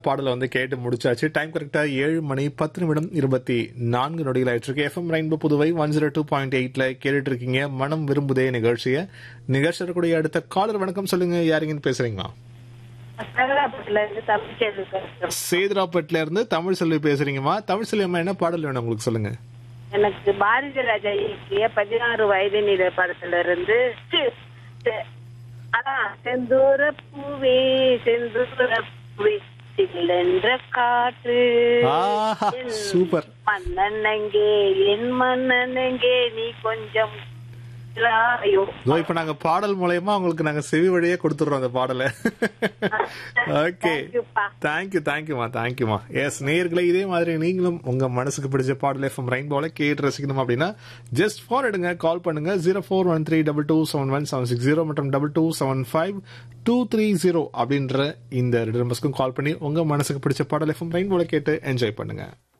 பாடலை வந்து கேட்டு முடிச்சாச்சு டைம் கரெக்டா ஏழு மணி பத்து நிமிடம் இருபத்தி நான்கு நொடிகள் ஆயிட்டு இருக்கு FM rainbow Puduvai one zero two point எயிட்ல கேட்டுட்டு இருக்கீங்க மனம் விரும்புதே நிகழ்ச்சியை நிகழ்ச்சி இருக்கக்கூடிய அடுத்த காலர் வணக்கம் சொல்லுங்க யாருங்கன்னு பேசுறீங்களா சங்கராபுரத்துல இருந்து தமிழ்ச்செல்வி பேசுறேன் சேதுராப்பேட்ல இருந்து தமிழ் செல்வி பேசுறீங்கம்மா தமிழ் செல்வி அம்மா என்ன பாடல் வேணும் உங்களுக்கு சொல்லுங்க எனக்கு பாரதி ராஜா இயக்கிய பதினாறு வயது நிலை படத்துல இருந்து சி, செ- அதான் செந்தூர பூவே செந்தூர பூவே சில்லென்ற காற்று ஆஹா, என் சூப்பர். மன்னனங்கே என் மன்னனங்கே நீ கொஞ்சம் ஐயோ இதோ இப்ப நாங்க பாடல் மூலயமா உங்களுக்கு நாங்க செவி வழியே கொடுத்துடுறோம் அந்த பாடலை ஓகே Thank you பா. தேங்க்யூ தேங்க்யூமா தேங்க்யூமா எஸ் நேர்களை இதே மாதிரி நீங்களும் உங்க மனசுக்கு பிடிச்ச பாடல் எஃப்எம் ரெயின்போல கேட்டு ரசிக்கணும் அப்படின்னா ஜஸ்ட் ஃபோன் எடுங்க கால் பண்ணுங்க zero four one three double two seven one seven six zero மற்றும் double two seven five two three zero அப்படின்ற இந்த ரெண்டு நம்பர்ஸ்க்கும் கால் பண்ணி உங்க மனசுக்கு பிடிச்ச பாடல் எஃப்எம் ரெயின்போல கேட்டு என்ஜாய் பண்ணுங்க